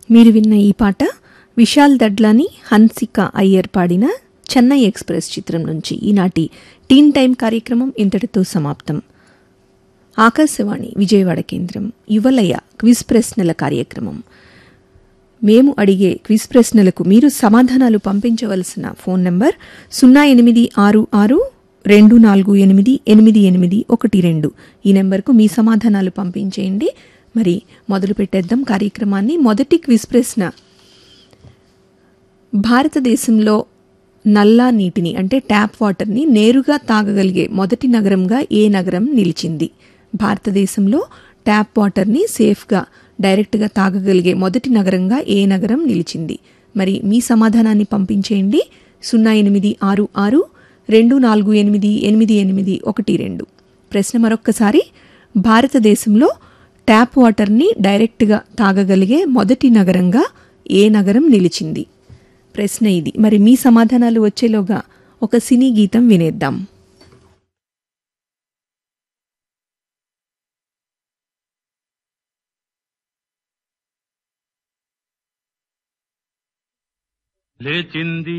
మీరు విన్న ఈ పాట విశాల్ దడ్లాని హన్సిక అయ్యర్ పాడిన చెన్నై ఎక్స్ప్రెస్ చిత్రం నుంచి ఈనాటి టీన్ టైం కార్యక్రమం ఇంతటితో సమాప్తం ఆకాశవాణి విజయవాడ కేంద్రం యువలయ క్విజ్ ప్రశ్నల కార్యక్రమం మేము అడిగే క్విజ్ ప్రశ్నలకు మీరు సమాధానాలు పంపించవలసిన ఫోన్ నంబర్ సున్నా ఎనిమిది ఆరు ఆరు రెండు నాలుగు ఎనిమిది ఎనిమిది ఎనిమిది ఒకటి రెండు ఈ నెంబర్కు మీ సమాధానాలు పంపించేయండి మరి మొదలు పెట్టేద్దాం కార్యక్రమాన్ని మొదటి క్విజ్ ప్రశ్న భారతదేశంలో నల్లా నీటిని అంటే ట్యాప్ వాటర్ని నేరుగా తాగగలిగే మొదటి నగరంగా ఏ నగరం నిలిచింది భారతదేశంలో ట్యాప్ వాటర్ని సేఫ్గా డైరెక్ట్గా తాగగలిగే మొదటి నగరంగా ఏ నగరం నిలిచింది మరి మీ సమాధానాన్ని పంపించేయండి సున్నా ఎనిమిది ఆరు ఆరు రెండు నాలుగు ఎనిమిది ఎనిమిది ఎనిమిది ఒకటి రెండు ప్రశ్న మరొక్కసారి భారతదేశంలో ట్యాప్ వాటర్ని డైరెక్ట్గా తాగగలిగే మొదటి నగరంగా ఏ నగరం నిలిచింది ప్రశ్న ఇది మరి మీ సమాధానాలు వచ్చేలోగా ఒక సినీ గీతం వినేద్దాం లేచింది